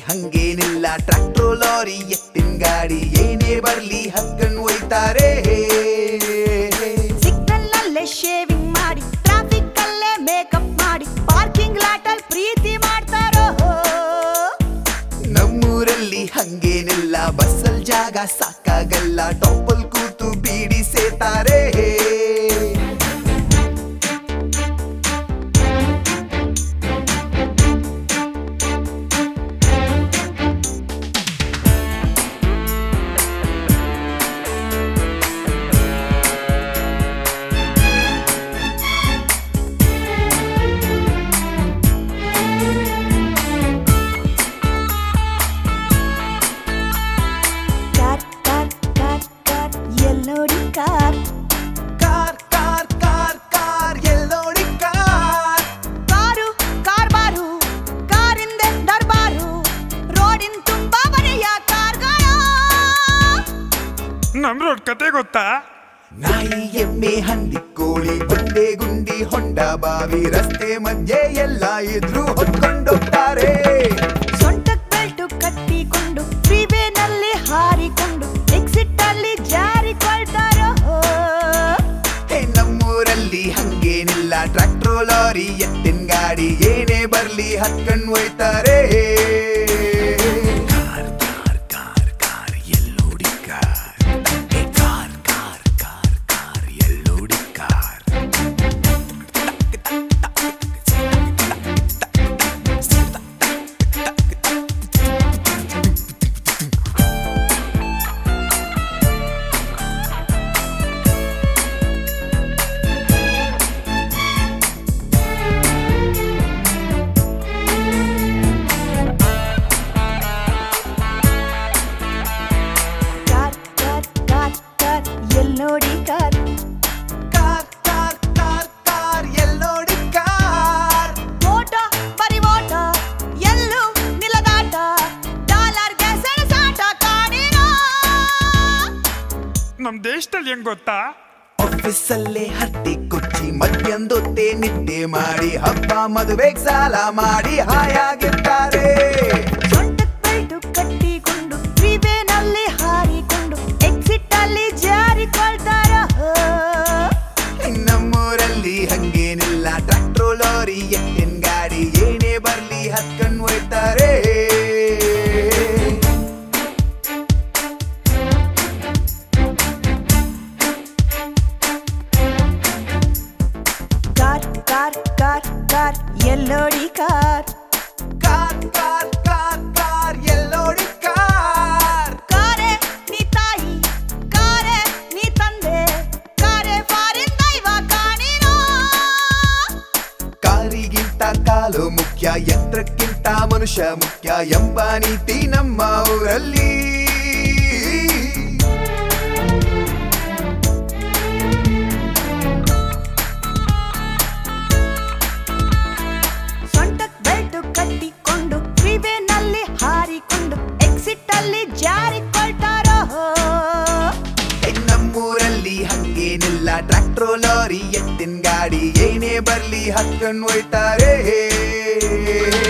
ಹಂಗೇನಿಲ್ಲ ಟ್ರ್ಯಾಕ್ಟ್ರೋ ಲಾರಿ ಎತ್ತಿನ ಗಾಡಿ ಏನೇ ಬರ್ಲಿ ಹಕ್ಕನ್ ಒಯ್ತಾರೆ ಸಿಗ್ನಲ್ ನಲ್ಲೇ ಶೇವಿಂಗ್ ಮಾಡಿ ಟ್ರಾಫಿಕ್ ಅಲ್ಲೇ ಮೇಕಪ್ ಮಾಡಿ ಪಾರ್ಕಿಂಗ್ ಲಾಟ್ ಅಲ್ಲಿ ಪ್ರೀತಿ ಮಾಡ್ತಾರೋ ನಮ್ಮೂರಲ್ಲಿ ಹಂಗೇನಿಲ್ಲ ಬಸ್ಸಲ್ ಜಾಗ ಸಾಕಾಗಲ್ಲ ಟಾಪಲ್ ಕೂತು ಬೀಡಿ ಸೇತಾರೆ ಕಾರ್ ಕಾರ್ ಕಾರ್ ಕಾರ್ ಎಲ್ ನೋಡಿ car car car car car ಎಲ್ಲೋಡಿ ಕಾರ್ ಕಾರು ಕಾರ್ ಬಾರು ಕಾರಿಂದೆ ದರ್ಬಾರು ರೋಡಿನ್ ತುಂಬಾ ಮನೆಯ ಕಾರ್ಗಳು ನಮ್ ರೋಡ್ ಕತೆ ಗೊತ್ತಾ ನಾಯಿ ಎಮ್ಮೆ ಹಂದಿ ಕೋಳಿ ಬಂಡೆ ಗುಂಡಿ ಹೊಂಡ ಬಾವಿ ರಸ್ತೆ ಮಧ್ಯೆ ಎಲ್ಲ ಇದ್ರು ಹೊತ್ಕೊಂಡೋಗ್ತಾರೆ ಸೊಂಟಕ್ ಬೆಲ್ಟು ಕಟ್ಟಿಕೊಂಡು ಫ್ರೀವೇನಲ್ಲಿ ಹಾರಿಕೊಂಡು ಎಕ್ಸಿಟ್ ಅಲ್ಲಿ ಜಾರಿಕೊಳ್ತಾರೋ ಹೇ, ನಮ್ಮೂರಲ್ಲಿ ಹಂಗೇನಿಲ್ಲ ಟ್ರ್ಯಾಕ್ಟ್ರೋ ಲಾರಿ ಎತ್ತಿನ ಗಾಡಿ ಏನೇ ಬರ್ಲಿ ಹತ್ಕೊಂಡ್ ಒಯ್ತಾರೆ ಕಾರ್ ಕಾರ್ ಕಾರ್ ಕಾರ್ ಎಲ್ಲೋಡಿ ಕಾರ್ ಹೇ, ಕಾರ್ ಕಾರ್ ಕಾರ್ ಕಾರ್ ಎಲ್ಲೋಡಿ car car car car car ಎಲ್ ನೋಡಿ car car car car car ಎಲ್ಲೋಡಿ ಕಾರ್ ಓಟ ಬರಿ ಓಟ ಎಲ್ಲೂ ನಿಲದಾಟ ಡಾಲರ್ಗೆ ಸೆಣಸಾಟ ಕಾಣಿರೋ ನಮ್ ದೇಶದಲ್ಲಿ ಹೆಂಗ್ ಗೊತ್ತಾ ಆಫೀಸಲ್ಲೇ ಹತ್ತಿ ಕುಚ್ಚಿ ಮಧ್ಯಾಹ್ನದೊತ್ತೆ ನಿದ್ದೆ ಮಾಡಿ ಹಬ್ಬ ಮದುವೆಗ್ ಸಾಲ ಮಾಡಿ ಹಾಯಾಗಿರ್ತಾರೆ ಸೊಂಟಕ್ ಬೆಲ್ಟು ಕಟ್ಟಿಕೊಂಡು ಫ್ರೀವೇನಲ್ಲಿ ಹಾರಿಕೊಂಡು ಎಕ್ಸಿಟ್ ಅಲ್ಲಿ ಜಾರಿಕೊಳ್ತಾರೋ ನಮ್ಮೂರಲ್ಲಿ ಹಂಗೇನಿಲ್ಲ ಟ್ರ್ಯಾಕ್ಟ್ರೋ ಲಾರಿ ಎತ್ತಿನ ಗಾಡಿ ಏನೇ ಬರ್ಲಿ ಹತ್ಕೊಂಡ್ ಒಯ್ತಾರೆ ಕಾರ್ ಕಾರ್ ಕಾರ್ ಕಾರ್ ಎಲ್ಲೋಡಿ car car car car car ಎಲ್ಲೋಡಿ ಕಾರ್ ಕಾರೆ ನೀ ತಾಯಿ ಕಾರೆ ನೀ ತಂದೆ ಕಾರೆ ಫಾರಿನ್ ದೈವ ಕಾಣಿರೋ ಕಾರಿಗಿಂತ ಕಾಲು ಮುಖ್ಯ ಯಂತ್ರಕ್ಕಿಂತ ಮನುಷ್ಯ ಮುಖ್ಯ ಎಂಬ ನೀತಿ ನಮ್ಮ ಊರಲ್ಲಿ ಸೊಂಟಕ್ ಬೆಲ್ಟು ಕಟ್ಟಿಕೊಂಡು ಫ್ರೀವೇನಲ್ಲಿ ಹಾರಿಕೊಂಡು ಎಕ್ಸಿಟ್ ಅಲ್ಲಿ ಜಾರಿಕೊಳ್ತಾರೋ ನಮ್ಮೂರಲ್ಲಿ ಹಂಗೇನಿಲ್ಲ ಟ್ರ್ಯಾಕ್ಟ್ರೋ ಲಾರಿ ಎತ್ತಿನ ಗಾಡಿ ಏನೇ ಬರ್ಲಿ ಹತ್ಕೊಂಡ್ ಒಯ್ತಾರೆ